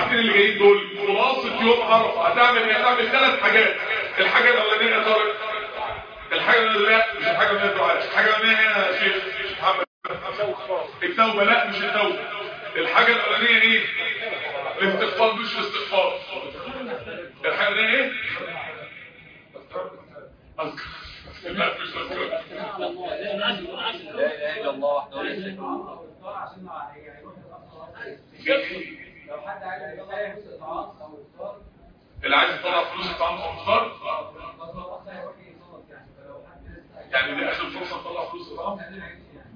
الساعتين اللي جايين دول خلاصه يوم عرفه هتعمل ايه هتعمل ثلاث حاجات الحاجه الاولانيه يا طارق الحاجه لا مش الحاجه اللي الدعاء الحاجه الاولانيه يا شيخ محمد التوبه لا مش التوبه الحاجه الاولانيه ايه الاستغفار مش الاستغفار الحاجه الاولانيه ايه اذكر لا مش اذكر لا اله الا الله وحده لا شريك له لو حد عايز يطلع فلوس اطعام او افطار اللي عايز يطلع فلوس الطعام او الفطار بس هو اصلا هيروح يصوت يعني فلو حد لسه يعني دي اخر فرصه نطلع فلوس الطعام هيعمل عيش يعني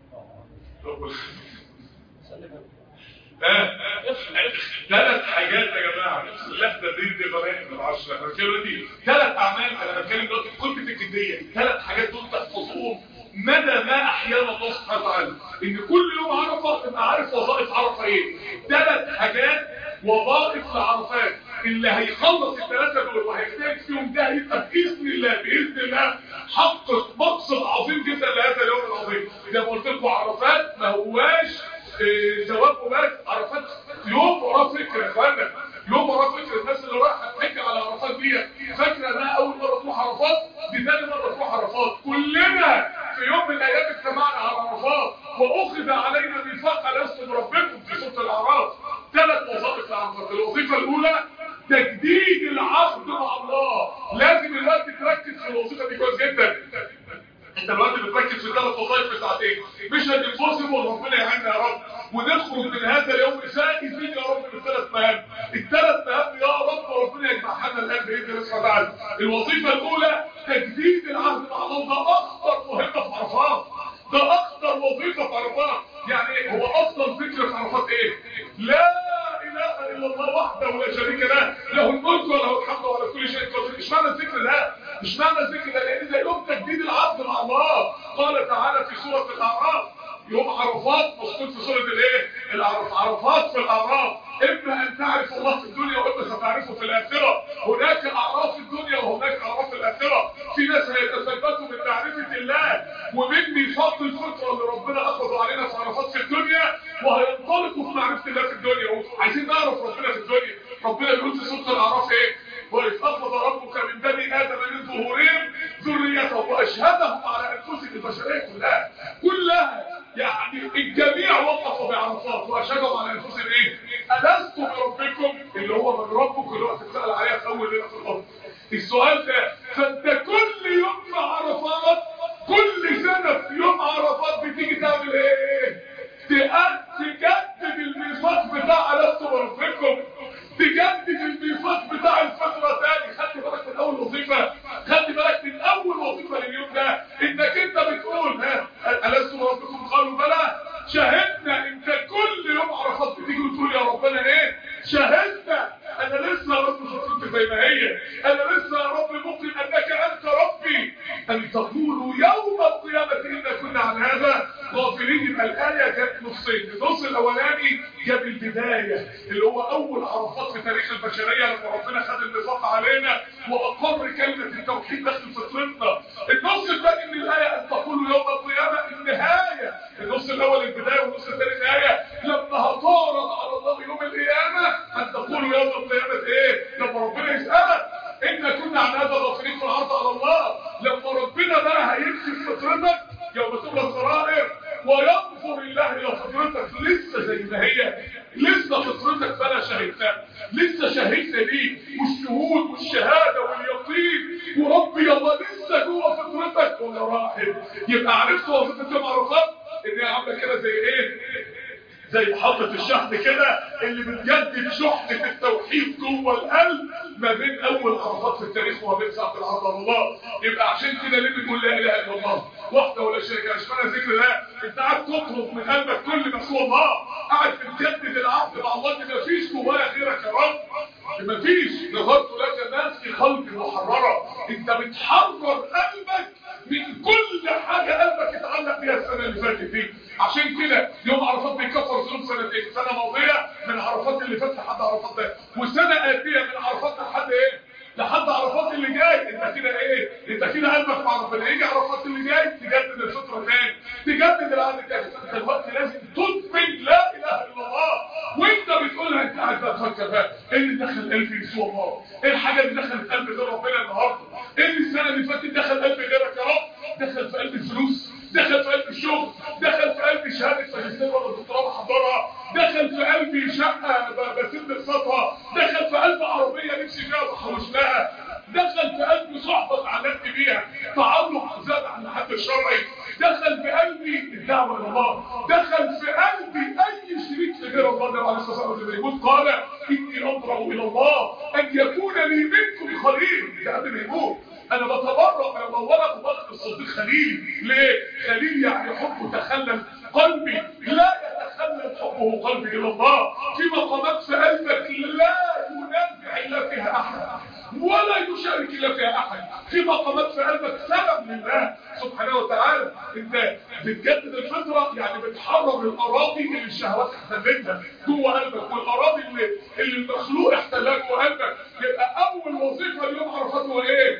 ثلاث حاجات يا جماعه لا تدريب دي غنائم العشره احنا بنتكلم دي ثلاث اعمال انا بتكلم دلوقتي في كتب الجديه ثلاث حاجات دول تحفظوهم مدى ما احيانا الله سبحانه وتعالى ان كل يوم عرفه تبقى عارف وظائف عرفه ايه ثلاث حاجات وظائف لعرفات اللي هيخلص الثلاثه دول وهيجتهد فيهم ده يبقى باذن الله باذن الله حقق مقصد عظيم جدا لهذا اليوم العظيم زي ما قلت لكم عرفات ما هواش إيه، ثواب وبس عرفات يوم وراه فكره يا اخوانا يوم وراه فكره الناس اللي رايحه تحكي على عرفات دي فاكره انها اول مره تروح عرفات دي ثاني مره تروح عرفات كلنا في يوم من الايام اجتمعنا على عرفات واخذ علينا ميثاق لست بربكم في سوره الاعراف ثلاث وظائف لعرفات الوظيفه الاولى تجديد العهد مع الله لازم الوقت تركز في الوظيفه دي كويس جدا انت دلوقتي بتركز في ثلاث وظائف في ساعتين مش هتنفصل وربنا يعيننا يا رب وندخل من هذا اليوم فائزين يا رب بالثلاث مهام الثلاث مهام يا رب ربنا يجمعنا الان باذن الله سبحانه وتعالى الوظيفه الاولى تجديد العهد مع الله ده اخطر مهمه في عرفات ده اخطر وظيفه في عرفات يعني ايه هو افضل فكره في عرفات ايه لا اله الا الله وحده ولا شريك له له الملك وله الحمد وعلى كل شيء قدير مش معنى الذكر ده مش معنى الذكر ده لان ده يوم تجديد العهد مع الله قال تعالى في سوره الاعراف يوم عرفات مذكور في سوره الايه العرف عرفات في الاعراف اما ان تعرف الله في الدنيا واما ستعرفه في الاخره هناك اعراف في الدنيا وهناك اعراف في الاخره في ناس هيتثبتوا من معرفه الله ومن ميثاق الفطره اللي ربنا اخذه علينا في عرفات في الدنيا وهينطلقوا في معرفه الله في الدنيا عايزين نعرف ربنا في الدنيا ربنا بيقول في سوره الاعراف ايه وإذ أخذ ربك من بني آدم من ظهورهم ذريتهم وأشهدهم على أنفسهم البشرية كلها كلها يعني الجميع وقفوا بعرفات وأشهدهم على أنفسهم إيه؟ ألست بربكم اللي هو من ربك اللي هو تتسأل عليها في أول ليلة في الأرض السؤال ده فأنت كل يوم في عرفات كل سنة في يوم عرفات بتيجي تعمل إيه؟ تأ- تجدد الميثاق بتاع ألست بربكم تجدد الميثاق بتاع الفترة تاني خدت بالك من اول وظيفة خدت بالك من اول وظيفة لليوم ده انك انت بتقول ها ألست ربكم قالوا بلى شهدنا انت كل يوم عرفات بتيجي وتقول يا ربنا ايه شهدنا انا لسه يا رب فطرت زي ما هي انا لسه يا رب ممكن انك انت ربي ان تقولوا يوم القيامة إنا كنا عن هذا غافلين يبقى الآية جت نصين النص الأولاني جاب البداية اللي هو أول عرفات في تاريخ البشرية لما ربنا خد الميثاق علينا وأقر كلمة التوحيد داخل فطرتنا النص الثاني من الآية أن تقولوا يوم القيامة النهاية النص الأول البداية والنص الثاني النهاية لما هتعرض على الله يوم القيامة أن تقولوا يوم القيامة إيه لما ربنا يسألك إن كنا عن هذا غافلين في العرض على الله لما ربنا بقى هيكشف فطرتك يوم تبلى السرائر وينظر الله الى فطرتك لسه زي ما هي لسه فطرتك فلا شهدتها لسه شهدنا ليه والشهود والشهاده واليقين وربي الله لسه جوه فطرتك ولا راحل يبقى عرفت وظيفه يوم عرفات ان هي عامله كده زي ايه زي محطة الشحن كده اللي بتجدد شحنة التوحيد جوه القلب ما بين أول عرفات في التاريخ وما بين ساعة العرض على الله يبقى عشان كده ليه بنقول لا إله إلا الله وحده ولا شريك له اشمعنى ذكر الله أنت قاعد تطلب من قلبك كل ما سوى الله قاعد بتجدد العهد مع الله إن مفيش جوايا غيرك يا رب مفيش نظرت لك الناس في خلق محررة أنت بتحرر قلبك من كل حاجة قلبك اتعلق بيها السنة اللي فاتت دي عشان كده يوم عرفات بيكفر ذنوب سنتين سنة ماضية من عرفات اللي فات لحد عرفات ده وسنة آتية من عرفات لحد ايه لحد عرفات اللي جاي انت كده ايه انت كده قلبك مع ربنا يجي عرفات اللي جاي تجدد الفطره تاني تجدد العهد التاني انت دلوقتي لازم تدمن لا اله الا الله وانت بتقولها انت قاعد بقى تفكر بقى ايه اللي دخل قلبي يسوع الله ايه الحاجه اللي دخلت قلب غير ربنا النهارده ايه اللي السنه اللي فاتت دخل قلب غيرك يا رب دخل في قلب الفلوس دخل في قلب الشغل دخل في قلبي شهاده ماجستير ولا دكتوراه بحضرها دخل في قلبي شقه ب- بسد قسطها دخل في قلبي عربيه نفسي فيها بحوش لها دخل في قلبي صحبه اتعلقت بيها تعلق زاد عن الحد الشرعي دخل في قلبي الدعوه الى الله دخل في قلبي اي شريك لغير الله ده عليه الصلاه والسلام يقول قال اني اضرع الى الله ان يكون لي منكم خليل ده قبل ما يموت انا بتبرأ من المولى ابو بكر الصديق خليل ليه خليل يعني حبه تخلل قلبي لا يتخلل حبه قلبي الى الله في مقامات في قلبك لا ينازع الا فيها احد ولا يشارك الا فيها احد في مقامات في قلبك سبب لله سبحانه وتعالى انت بتجدد الفطره يعني بتحرر الاراضي اللي الشهوات احتلتها جوه قلبك والاراضي اللي اللي المخلوق احتلها جوه قلبك يبقى اول وظيفه اليوم عرفات هو ايه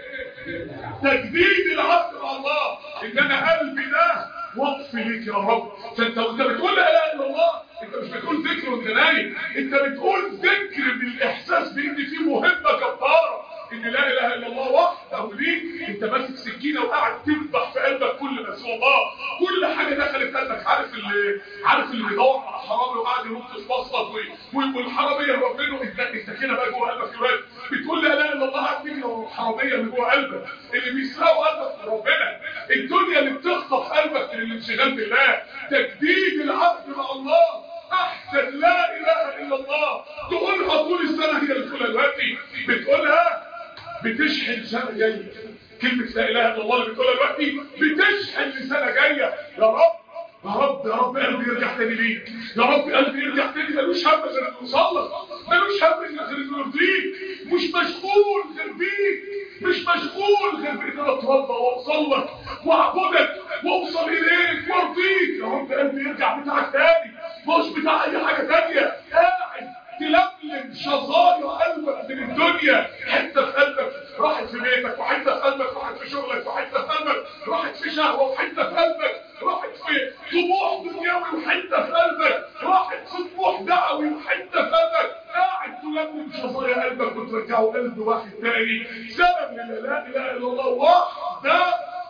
تجديد العهد مع الله ان انا قلبي ده وقف ليك يا رب فانت وانت بتقول لا اله الا الله انت مش بتقول ذكر وانت نايم انت بتقول ذكر بالاحساس بان في مهمه جباره ان لا اله الا الله وحده ليك انت ماسك سكينه وقاعد تذبح في قلبك كل ما سوى الله كل حاجه دخلت قلبك عارف اللي عارف اللي بيدور على حرامي وقاعد ينط في مصلك والحراميه ربنا انت انت كده بقى جوه قلبك دلوقتي بتقول لا اله الا الله قاعد تجري ورا الحراميه اللي جوه قلبك اللي بيسرقوا قلبك في ربنا الدنيا اللي بتخطف قلبك من الانشغال بالله تجديد العهد مع الله احسن لا اله الا الله تقولها طول السنه هي اللي بتقولها دلوقتي بتقولها بتشحن سنه جايه كلمه لا اله الا الله اللي بتقولها دلوقتي بتشحن لسنه جايه يا رب يا رب يا رب قلبي يرجع تاني ليك يا رب قلبي يرجع تاني ملوش هم غير انه يوصلك ملوش هم غير انه يرضيك مش مشغول غير بيك مش مشغول غير بان انا اتربى واوصل لك واعبدك واوصل اليك وارضيك يا رب قلبي يرجع بتاعك تاني مش بتاع اي حاجه تانيه قاعد تلملم شظايا قلبك من الدنيا حته في قلبك راحت في بيتك وحته في قلبك راحت في شغلك وحته في قلبك راحت في شهوه وحته في قلبك راحت في طموح دنيوي وحته في قلبك راحت في طموح دعوي وحته في قلبك قاعد تلملم شظايا قلبك وترجعه قلب واحد تاني سبب من لا اله الا الله وحده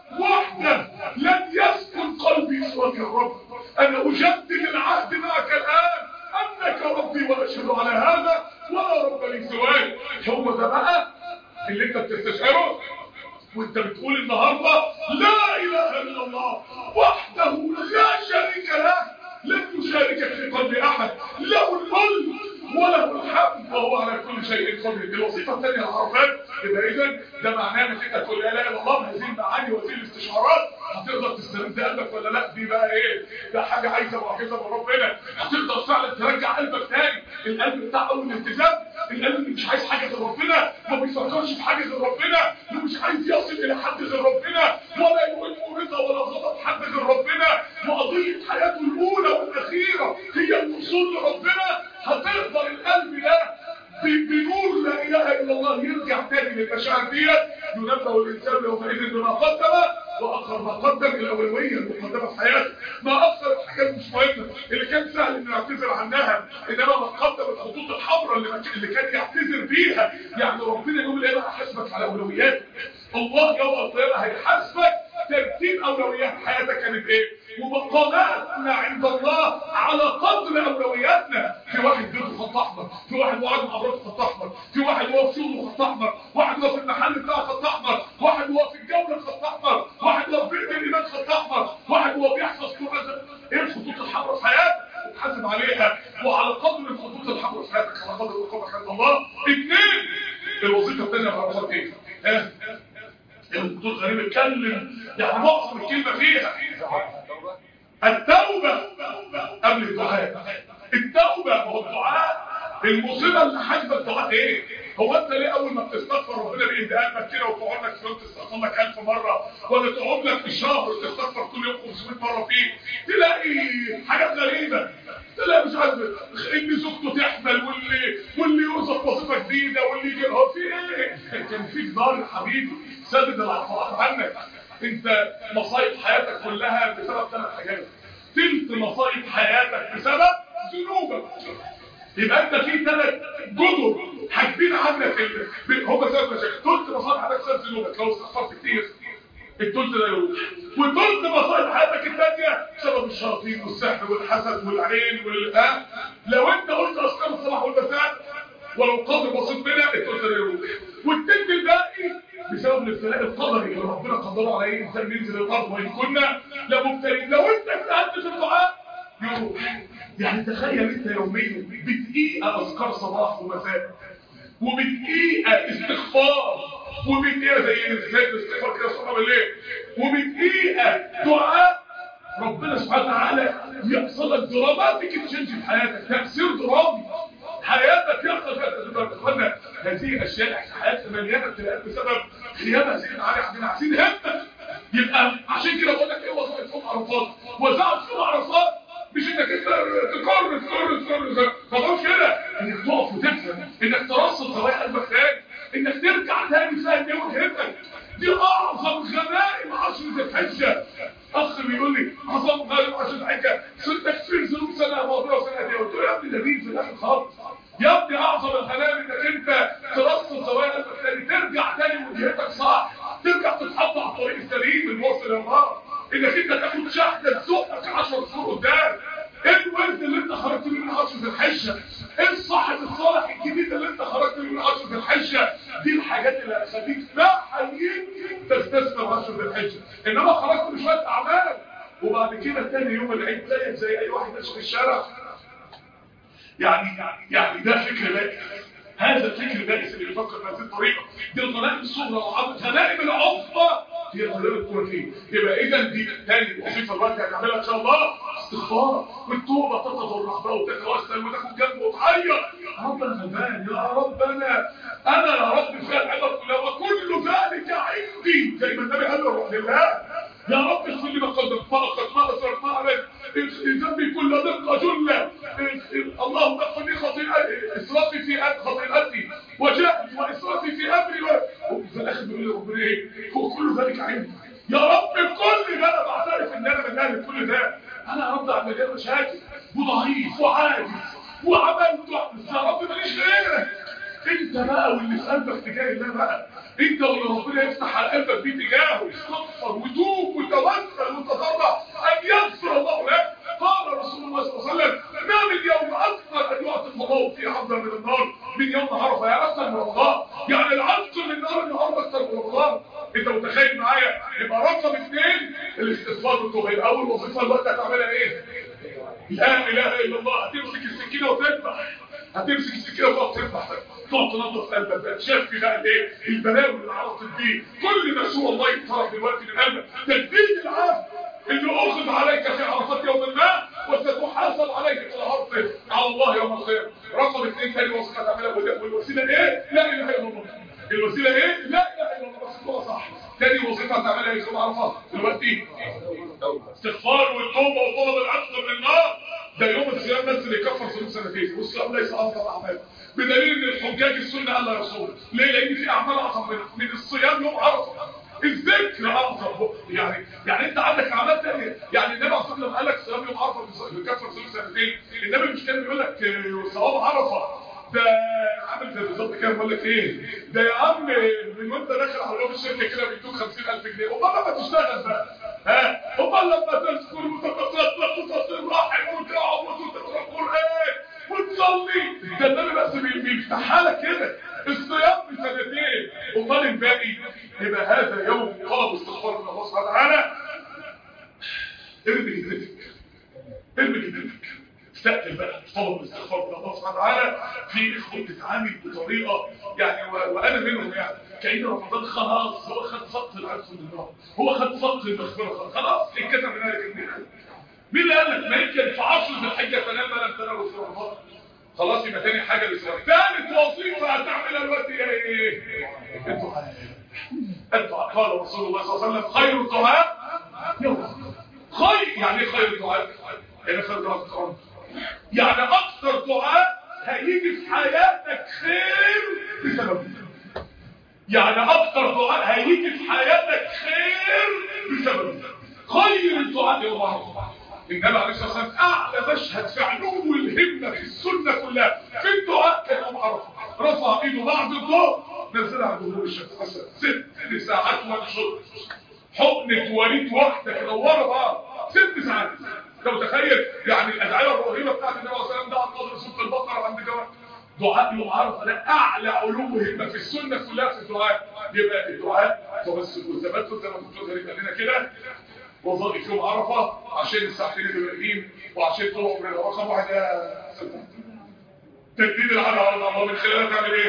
وحده لن يسكن قلبي سواك يا رب انا اجدد العهد معك الان انك ربي واشهد على هذا ولا رب لي سواك هو ده بقى اللي انت بتستشعره وانت بتقول النهارده لا اله الا الله وحده لا شريك له لن يشاركك في قلب احد له الملك وله الحمد وهو على كل شيء قدير الوظيفه الثانيه العرفات يبقى اذا ده معناه انك انت تقول لا اله الا الله بهذه المعاني وهذه الاستشعارات هتقدر تسترد قلبك ولا لا دي بقى ايه ده حاجه عايزه معجزه من ربنا هتقدر فعلا ترجع قلبك تاني القلب بتاع اول الالتزام القلب اللي مش عايز حاجه غير ربنا ما بيفكرش في حاجه غير ربنا اللي مش عايز يصل الى حد غير ربنا ولا يهمه رضا ولا غضب حد غير ربنا وقضيه حياته الاولى والاخيره هي الوصول لربنا هتقدر القلب ده بنور لا اله الا الله يرجع تاني للمشاعر ديت ينبه الانسان يومئذ بما قدم واخر ما قدم الاولويه المقدمه في حياته ما اكثر الحاجات مش مهمه اللي كان سهل انه يعتذر عنها انما ما قدم الخطوط الحمراء اللي, اللي كان يعتذر بيها يعني ربنا يوم القيامه هيحاسبك على اولوياتك الله يوم القيامه هيحاسبك ترتيب اولويات حياتك كانت ايه ومقاماتنا عند الله على قدر اولوياتنا في واحد بيته خط احمر في واحد وقعد مع مراته خط احمر في واحد هو في شغله خط احمر واحد هو في المحل بتاعه خط احمر واحد هو في الجوله خط احمر واحد هو في بيت الايمان خط احمر واحد هو بيحفظ قران ايه الخطوط الحمراء في حياتك تحاسب عليها وعلى قدر الخطوط الحمراء في حياتك على قدر الخطوط عند الله اثنين الوظيفه الثانيه على ايه ها الدكتور غريب اتكلم يعني معظم الكلمه فيها التوبه قبل الدعاء التوبه هو الدعاء المصيبه اللي حاجبه الدعاء ايه هو انت ليه اول ما بتستغفر ربنا بيهدى قلبك كده وتقعد لك في يوم تستغفر لك 1000 مره ولا تقعد لك في شهر تستغفر كل يوم 500 مره فيه تلاقي حاجات غريبه تلاقي مش عارف ان زوجته تحمل واللي واللي يوظف وظيفه جديده واللي يجي هو في ايه كان في جدار يا حبيبي سدد العطاء عنك انت مصايب حياتك كلها بسبب ثلاث حاجات تلت مصايب حياتك بسبب ذنوبك يبقى انت في ثلاث جزر حاجبين عنك ال... هم سبب مشاكل تلت مصالح حياتك سبب ذنوبك لو استغفرت كتير التلت ده يروح وتلت مصالح حياتك الثانيه سبب الشياطين والسحر والحسد والعين وال آه. لو انت قلت اذكار الصباح والمساء ولو قدر بسيط منها التلت ده يروح والتلت الباقي بسبب الابتلاء القدري اللي ربنا قدره على اي انسان ينزل الارض وان كنا لمبتلين لو انت اجتهدت في الدعاء يروح يعني تخيل انت يوميا بدقيقه اذكار صباح ومساء وبدقيقه استغفار وبدقيقه زي زي الاستغفار كده صبح بالليل وبدقيقه دعاء ربنا سبحانه وتعالى يحصل لك دراماتيك تشنج في حياتك تاثير درامي حياتك يحصل فيها اخوانا هذه اشياء احنا حياتنا مليانه ابتلاءات بسبب خيانه سيدنا علي عبد عايزين همك يبقى عشان كده بقول لك ايه وظائف يوم عرفات وزعت يوم عرفات مش انك انت تكرر تكرر تكرر ما تقولش كده انك تقف وتفهم انك ترصد زوايا قلبك تاني انك ترجع تاني فاهم ايه وجهتك دي اعظم غنائم عشر ذي الحجه اخ بيقول لي عظم غنائم عشر ذي الحجه تكفير ذنوب سنه ماضيه وسنه دي قلت له يا ابني ده دين في الاخر خالص يا ابني اعظم الغنائم انك انت ترصد زوايا قلبك تاني ترجع تاني وجهتك صح ترجع تتحط على الطريق السليم الموصل للنار انك انت تاخد شحنه تزقك 10 شهور قدام ايه الورد اللي انت خرجت منه من عشر ذي الحجه ايه الصاحب الصالح الجديد اللي انت خرجت منه من عشر ذي الحجه دي الحاجات اللي هتخليك فعليا تستثمر عشر ذي الحجه انما خرجت بشويه اعمال وبعد كده تاني يوم العيد زيك زي اي واحد ماشي في الشارع يعني يعني ده فكر بائس هذا الفكر البائس اللي بيفكر بهذه الطريقه دي الغنائم الصغرى غنائم العظمى هي الغنائم الكويتيه يبقى اذا دي تاني وظيفه الوقت هتعملها ان شاء الله استغفار والتوبه تتضرع بقى وتتوسل وتاخد جنب وتعيط ربنا غلبان يا ربنا انا يا رب فيها العبر كلها وكل ذلك عندي زي ما النبي قال له روح لله يا رب اغفر لي ما قدمت ما اخرت ما اسرت ما عليك ذنبي كل دقه جله اللهم اغفر لي خطيئتي اسرافي في خطيئتي وجهلي واسرافي في امري وفي الاخر بيقول لي ربنا ايه هو كل ذلك عندي يا رب بكل ده انا بعترف ان انا من اهل كل ده انا يا رب عم مليان مشاكل وضعيف وعاجز وعملت بس يا رب ماليش غيرك انت بقى واللي في قلبك تجاه الله بقى انت واللي ربنا يفتح على قلبك بيه تجاهه استغفر وتوب وتوسل وتضرع ان يغفر الله لك قال رسول الله صلى الله عليه وسلم ما من يوم اكثر ان يعطي الله فيه عبدا من النار من يوم عرفه يا اكثر من رمضان يعني العبد من النار النهارده اكثر من رمضان انت متخيل معايا يبقى رقم اثنين الاستغفار والتوبه يبقى اول وظيفه الوقت هتعملها ايه لا اله الا الله هتمسك السكينه وتذبح هتمسك السكينه وتقعد تذبح تقعد تنظف قلبك بقى تشفي بقى الايه البلاوي اللي عرفت بيه كل ما سوى الله يطرح دلوقتي من قلبك تجديد العهد اللي اخذ عليك في عرفات يوم ما وستحاسب عليك في العرض على الله يوم القيامه رقم اثنين تاني وظيفه تعملها والوسيله ايه لا اله الا الله الوسيله ايه لا اله الا الله بس هو صح تاني وظيفه تعملها ايه يوم عرفات دلوقتي استغفار والتوبه وطلب العتق من النار ده يوم الصيام بس اللي يكفر ذنوب سنتين والصيام ليس اعظم اعمال بدليل ان الحجاج السنه الا يصوم ليه لان في اعمال اعظم من, من الصيام يوم عرفه الذكر اعظم يعني يعني انت عندك اعمال ثانيه يعني النبي عليه الصلاه والسلام قال لك صيام يوم عرفه بيكفر ذنوب سنتين النبي مش كان بيقول لك ثواب عرفه ده عامل زي بالظبط كده بقول لك ايه ده يا عم من وانت داخل على باب الشركه كده بيدوك 50000 جنيه امال لما تشتغل بقى ها امال لما تذكر وتتصدق وتصل رحم وتعبد وتقرا قران وتصلي ده النبي بس بيفتحها لك كده الصيام بسنتين امال الباقي يبقى هذا يوم طلب استغفار من الله سبحانه وتعالى ارمي جدتك ارمي جدتك استقبل بقى طلب الاستغفار من الله سبحانه وتعالى في اخوه بتتعامل بطريقه يعني وانا منهم يعني كأن رمضان خلاص هو خد سقط العرس من النار هو خد سقط المغفره خلاص اتكتب من هذا الجنين مين اللي قال لك ما يمكن في عشر ذي الحجه تنام ما لم تنام في رمضان خلاص يبقى تاني حاجه للسؤال ثالث وظيفه هتعملها دلوقتي ايه الدعاء الدعاء قال رسول الله صلى الله عليه وسلم خير الدعاء يوم خير يعني ايه خير الدعاء يعني خير الدعاء يعني اكثر دعاء هيجي في حياتك خير بسببه يعني اكثر دعاء هيجي في حياتك خير بسببه خير الدعاء يوم عرفه النبي عليه الصلاه والسلام اعلى مشهد في علو الهمه في السنه كلها رفع ايده بعد الظهر نزلها عند ظهور الشمس مثلا ست ساعات منشط حقنة وريد واحدة كده ورا بعض ست ساعات انت متخيل يعني الادعيه الرهيبه بتاعت النبي صلى الله عليه وسلم ده عن قدر سوره البقره عند جواب دعاء يوم عرفه ده اعلى علو همه في السنه كلها في الدعاء يبقى الدعاء تمسك والتبتل زي ما الدكتور غريب قال لنا كده وظائف يوم عرفه عشان الساعتين اللي باقيين وعشان طول عمرنا رقم واحد يا تجديد العهد على الله من خلالها تعمل ايه؟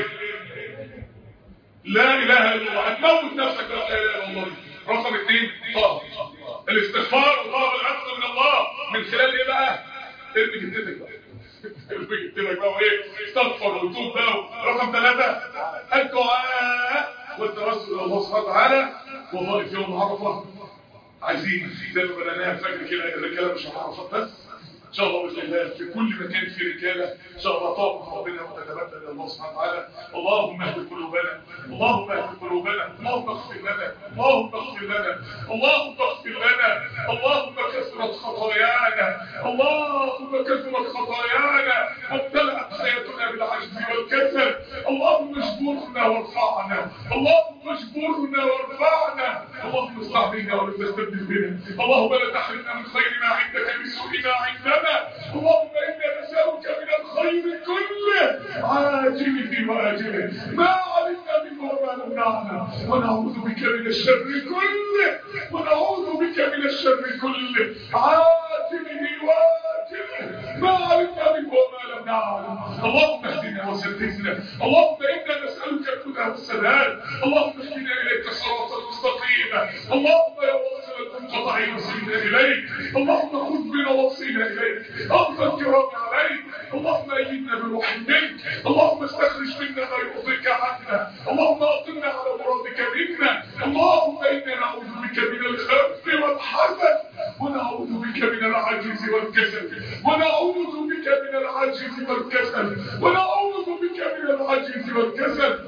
لا اله الا الله هتموت نفسك لا اله الا الله رقم اثنين طلب الاستغفار وطلب العفو من الله من خلال ايه بقى؟ ارمي جدتك بقى ارمي جدتك بقى وايه؟ استغفر وتوب بقى رقم ثلاثة الدعاء والتوسل الى الله سبحانه وتعالى وظائف يوم عرفه عايزين زي ما بدأناها فجر كده الرجاله مش هتعرفها بس ان شاء الله باذن الله في كل مكان في رجاله ان شاء الله طاقه ربنا وتتبدل الى الله سبحانه وتعالى اللهم اهد قلوبنا اللهم اهد قلوبنا اللهم اغفر لنا اللهم اغفر لنا اللهم اغفر لنا اللهم كثرت خطايانا اللهم كثرت خطايانا وامتلأت حياتنا بالعجز والكسل اللهم اجبرنا وارفعنا اللهم اجبرنا وارفعنا اللهم استعملنا ولا تستبدل بنا اللهم لا تحرمنا من خير ما عندك بسوء ما عندنا اللهم انا نسالك من الخير كله عاجله واجله ما علمنا منه وما لم نعلم ونعوذ بك من الشر كله ونعوذ بك من الشر كله عاجله واجله ما علمنا منه وما لم نعلم اللهم اهدنا وسددنا اللهم انا نسالك الهدى والسداد اللهم اهدنا اليك صراطا مستقيما اللهم يا واصل المنقطع وصلنا اليك اللهم خذ بنا وصينا اليك اغفى الكرام عليك اللهم ايدنا بروح منك اللهم استخرج منا ما يرضيك عنا اللهم اقمنا على مرادك منا اللهم انا نعوذ بك من الخوف والحزن ونعوذ بك من العجز والكسل ونعوذ بك من العجز والكسل ونعوذ بك من العجز والكسل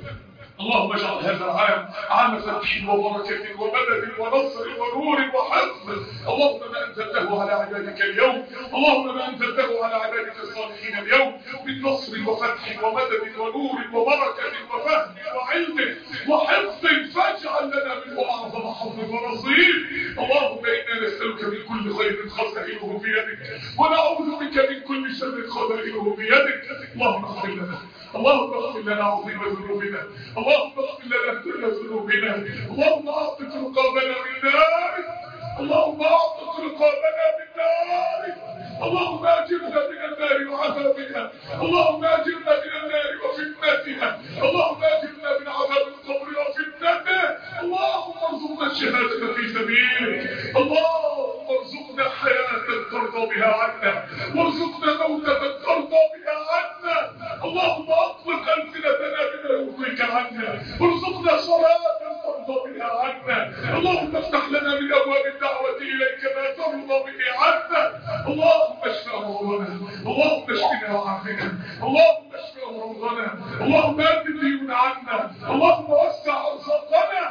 اللهم اجعل هذا العام عام فتح وبركة ومدد ونصر ونور وحفظ اللهم ما أنزلته على عبادك اليوم اللهم ما أنزلته على عبادك الصالحين اليوم من نصر وفتح ومدد ونور وبركة وفهم وعلم وحفظ فاجعل لنا منه أعظم حظ ونصيب اللهم إنا نسألك من كل خير خزائنه بيدك ونعوذ بك من كل شر خزائنه بيدك اللهم اغفر لنا اللهم اغفر لنا عظيم ذنوبنا اللهم اغفر لنا كل ذنوبنا اللهم اعطك رقابنا من نارك اللهم اعطك رقابنا من نارك اللهم اجرنا من النار وعذابها اللهم اجرنا من النار وفتنتها اللهم اجرنا من عذاب القبر وفتنته اللهم ارزقنا الشهاده في سبيلك اللهم ارزقنا حياه ترضى بها عنا وارزقنا موته ترضى بها عنا اللهم اطلق السنتنا بما يرضيك عنا ارزقنا صلاه ترضى بها عنا اللهم افتح لنا من ابواب الدعوه اليك ما ترضى به عنا اللهم اشف امراضنا اللهم اشفنا وعافنا اللهم اشف امراضنا اللهم اد الديون عنا اللهم وسع ارزاقنا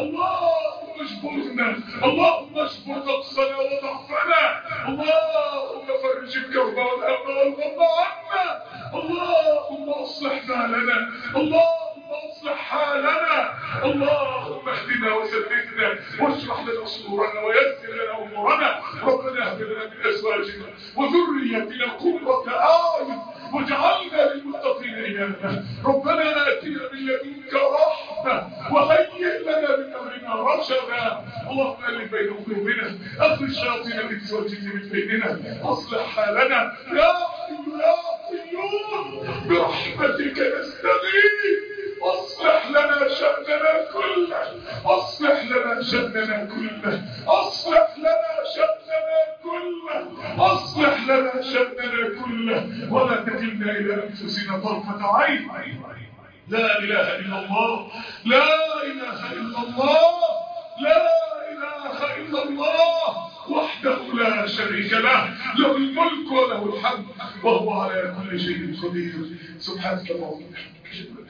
اللهم اجبرنا اللهم اجبر نقصنا وضعفنا اللهم فرج الكرب والهم والغم عنا اللهم اصلح بالنا اللهم اصلح حالنا اللهم اهدنا وسددنا واشرح لنا صدورنا ويسر لنا امورنا ربنا هب لنا من ازواجنا وذريتنا قرة اعين واجعلنا للمتقين اماما ربنا اتنا من لدنك رحمه وهيئ لنا من امرنا رشدا اللهم الف بين قلوبنا اخرج شياطين الانس والجن من بيننا اصلح حالنا يا حي يا قيوم برحمتك نستغيث اصلح لنا شأننا كله اصلح لنا شأننا كله اصلح لنا شأننا كله اصلح لنا شأننا كله ولا تكلنا الى انفسنا طرفة عين لا اله الا الله لا اله الا الله لا اله الا الله وحده لا شريك له له الملك وله الحمد وهو على كل شيء قدير سبحانك اللهم وبحمدك